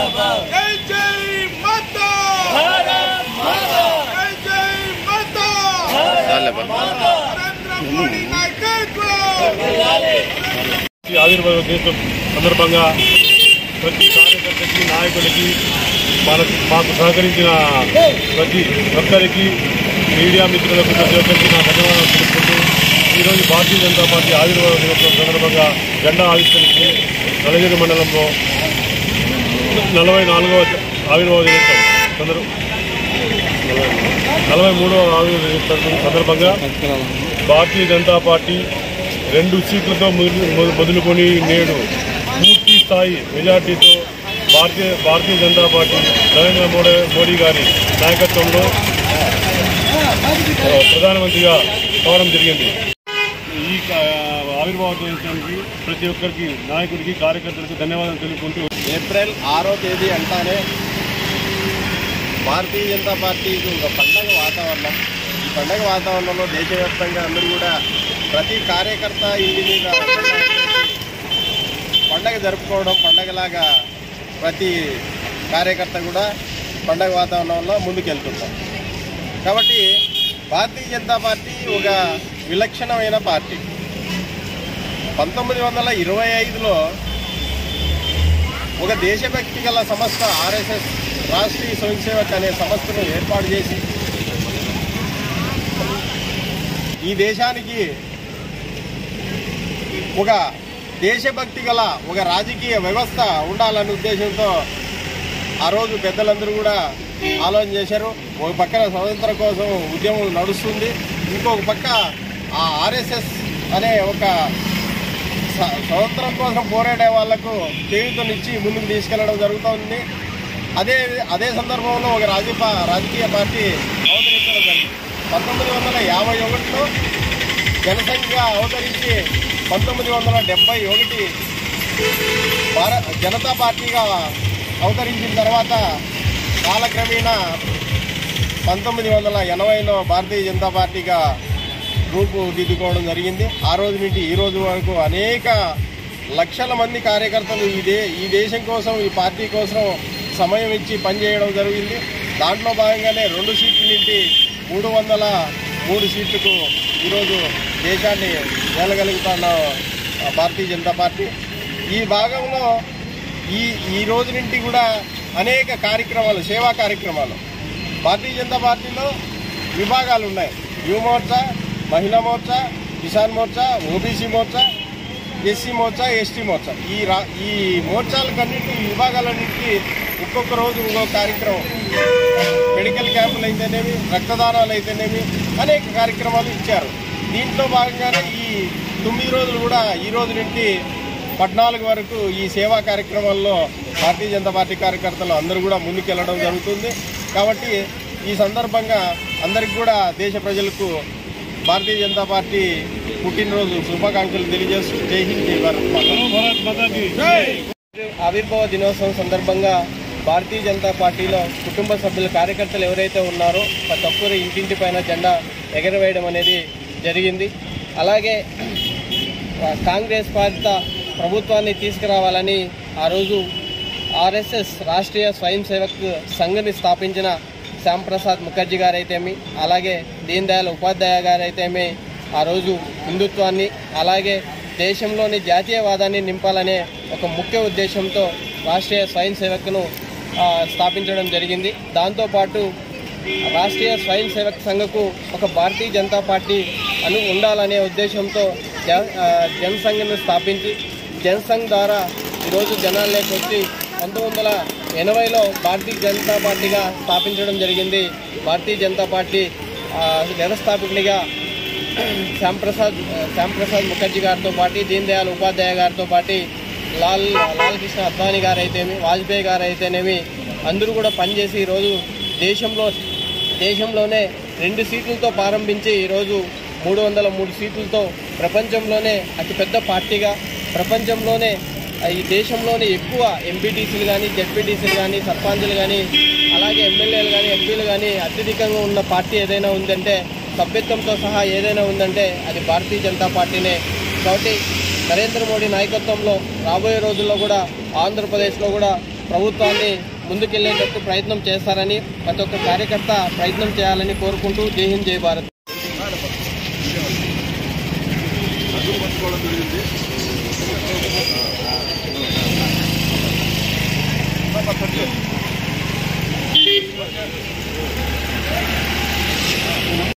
జై జై మాతా జై జై మాతా నరేంద్ర మోడీ నాయకత్వం ఈ ఆవిర్భావ దినోత్సవం సందర్భంగా ప్రతి కార్యకర్తకి నాయకులకి మనకు మాకు సహకరించిన ప్రతి ఒక్కరికి మీడియా మిత్రులకు ప్రతి ఒక్కరికి నా ధన్యవాదాలు తెలుపుకుంటూ ఈరోజు భారతీయ జనతా పార్టీ ఆవిర్భావ దినోత్సవం సందర్భంగా జెండా ఆవిష్కరించి నలగిరి మండలంలో నలభై నాలుగవ ఆవిర్భావ దినోత్సవం సందర్భ నలభై మూడవ ఆవిర్భావ దినోత్సవం సందర్భంగా భారతీయ జనతా పార్టీ రెండు సీట్లతో మొదలు- మొదలు- మొదలుకొని నేడు పూర్తి స్థాయి మెజార్టీతో భారతీయ భారతీయ జనతా పార్టీ నరేంద్ర మోడీ మోడీ గారి నాయకత్వంలో ఆ, ప్రధానమంత్రిగా కావడం జరిగింది ఈ కా- ఆవిర్భావ దినోత్సవానికి ప్రతి ఒక్కరికి నాయకుడికి కార్యకర్తలకు ధన్యవాదాలు తెలుపుకుంటూ ఏప్రిల్ ఆరో తేదీ అంటానే భారతీయ జనతా పార్టీకి ఒక పండగ వాతావరణం ఈ పండగ వాతావరణంలో దేశవ్యాప్తంగా అందరూ కూడా ప్రతి కార్యకర్త ఇంటి మీద పండగ జరుపుకోవడం పండగలాగా ప్రతి కార్యకర్త కూడా పండగ వాతావరణంలో ముందుకెళ్తుంటాం కాబట్టి భారతీయ జనతా పార్టీ ఒక విలక్షణమైన పార్టీ పంతొమ్మిది వందల ఇరవై ఐదులో ఒక దేశభక్తి గల సంస్థ ఆర్ఎస్ఎస్ రాష్ట్రీయ స్వయం సేవక్ అనే సంస్థను ఏర్పాటు చేసి ఈ దేశానికి ఒక దేశభక్తి గల ఒక రాజకీయ వ్యవస్థ ఉండాలనే ఉద్దేశంతో ఆ రోజు పెద్దలందరూ కూడా ఆలోచన చేశారు ఒక పక్కన స్వతంత్రం కోసం ఉద్యమం నడుస్తుంది ఇంకొక పక్క ఆ ఆర్ఎస్ఎస్ అనే ఒక స- స్వతంత్రం కోసం పోరాడే వాళ్లకు చేయూతనిచ్చి ముందుకు తీసుకెళ్లడం జరుగుతోంది అదే అదే సందర్భంలో ఒక రాజకీయ రాజకీయ పార్టీ అవతరించడం జరిగింది పంతొమ్మిది వందల యాభై ఒకటిలో జనసంఖ్య అవతరించి పంతొమ్మిది వందల డెబ్బై ఒకటి భారత జనతా పార్టీగా అవతరించిన తర్వాత కాలక్రమేణా పంతొమ్మిది వందల ఎనభైలో భారతీయ జనతా పార్టీగా రూపుదిద్దుకోవడం జరిగింది ఆ రోజు నుండి ఈ రోజు వరకు అనేక లక్షల మంది కార్యకర్తలు ఈ దే ఈ దేశం కోసం ఈ పార్టీ కోసం సమయం ఇచ్చి పనిచేయడం జరిగింది దాంట్లో భాగంగానే రెండు సీట్ల నుండి మూడు వందల మూడు సీట్లకు ఈరోజు దేశాన్ని వేలగలుగుతున్న ఆ, భారతీయ జనతా పార్టీ ఈ భాగంలో ఈ ఈ రోజు నుండి కూడా అనేక కార్యక్రమాలు సేవా కార్యక్రమాలు భారతీయ జనతా పార్టీలో విభాగాలు ఉన్నాయి యువ మోర్చా మహిళా మోర్చా కిసాన్ మోర్చా ఓబీసీ మోర్చా ఎస్సీ మోర్చా ఎస్టీ మోర్చా ఈ రా ఈ మోర్చాలకన్నింటి ఈ విభాగాలన్నింటికి ఒక్కొక్క రోజు ఇంకొక కార్యక్రమం మెడికల్ క్యాంపులు అయితేనేమి రక్తదానాలు అయితేనేమి అనేక కార్యక్రమాలు ఇచ్చారు దీంట్లో భాగంగానే ఈ తొమ్మిది రోజులు కూడా ఈ రోజు నుండి పద్నాలుగు వరకు ఈ సేవా కార్యక్రమాల్లో భారతీయ జనతా పార్టీ కార్యకర్తలు అందరూ కూడా ముందుకెళ్లడం జరుగుతుంది కాబట్టి ఈ సందర్భంగా అందరికి కూడా దేశ ప్రజలకు భారతీయ జనతా పార్టీ పుట్టినరోజు శుభాకాంక్షలు తెలియజేస్తూ జై హింద్ జై భారత్ మాతా. భారత్ మాతాకి ఆవిర్భావ దినోత్సవం సందర్భంగా భారతీయ జనతా పార్టీలో కుటుంబ సభ్యుల కార్యకర్తలు ఎవరైతే ఉన్నారో ప్రతి ఒక్కరు ఇంటింటి పైన జెండా ఎగరవేయడం అనేది జరిగింది అలాగే ఆ, కాంగ్రెస్ పాలిత ప్రభుత్వాన్ని తీసుకురావాలని ఆ రోజు ఆర్ఎస్ఎస్ రాష్ట్రీయ స్వయం సేవక్ సంఘ్ని స్థాపించిన శ్యాంప్రసాద్ ముఖర్జీ గారైతేమి అలాగే దీన్ దయాళ్ ఉపాధ్యాయ గారైతేమి ఆ రోజు హిందుత్వాన్ని అలాగే దేశంలోని జాతీయవాదాన్ని నింపాలనే ఒక ముఖ్య ఉద్దేశంతో రాష్ట్రీయ స్వయం సేవక్ను ఆ, స్థాపించడం జరిగింది దాంతోపాటు రాష్ట్రీయ స్వయం సేవక్ సంఘకు ఒక భారతీయ జనతా పార్టీ అను ఉండాలనే ఉద్దేశంతో జన ఆ, జనసంఘ్ను స్థాపించి జనసంఘ్ ద్వారా ఈరోజు జనాల్లోకి వచ్చి పంతొమ్మిది వందల ఎనభైలో భారతీయ జనతా పార్టీగా స్థాపించడం జరిగింది భారతీయ జనతా పార్టీ ఆ, వ్యవస్థాపకునిగా శ్యాంప్రసాద్ శ్యాంప్రసాద్ ముఖర్జీ గారితో పాటు దీన్ దయాళ్ ఉపాధ్యాయ గారితో పాటు లాల్ లాల్ కృష్ణ అద్వానీ గారు అయితేనేమి వాజ్పేయి గారు అయితేనేమి అందరూ కూడా పనిచేసి ఈరోజు దేశంలో దేశంలోనే రెండు సీట్లతో ప్రారంభించి ఈరోజు మూడు వందల మూడు సీట్లతో ప్రపంచంలోనే అతిపెద్ద పార్టీగా ప్రపంచంలోనే ఆ, ఈ దేశంలోనే ఎక్కువ ఎంపీటీసీలు కానీ జెడ్పీటీసీలు కానీ సర్పంచులు కానీ అలాగే ఎమ్మెల్యేలు కానీ ఎంపీలు కానీ అత్యధికంగా ఉన్న పార్టీ ఏదైనా ఉందంటే సభ్యత్వంతో సహా ఏదైనా ఉందంటే అది భారతీయ జనతా పార్టీనే కాబట్టి నరేంద్ర మోడీ నాయకత్వంలో రాబోయే రోజుల్లో కూడా ఆంధ్రప్రదేశ్లో కూడా ప్రభుత్వాన్ని ముందుకెళ్లేటట్టు ప్రయత్నం చేస్తారని ప్రతి ఒక్క కార్యకర్త ప్రయత్నం చేయాలని కోరుకుంటూ జై హింద్ జై భారత్ జరిగింది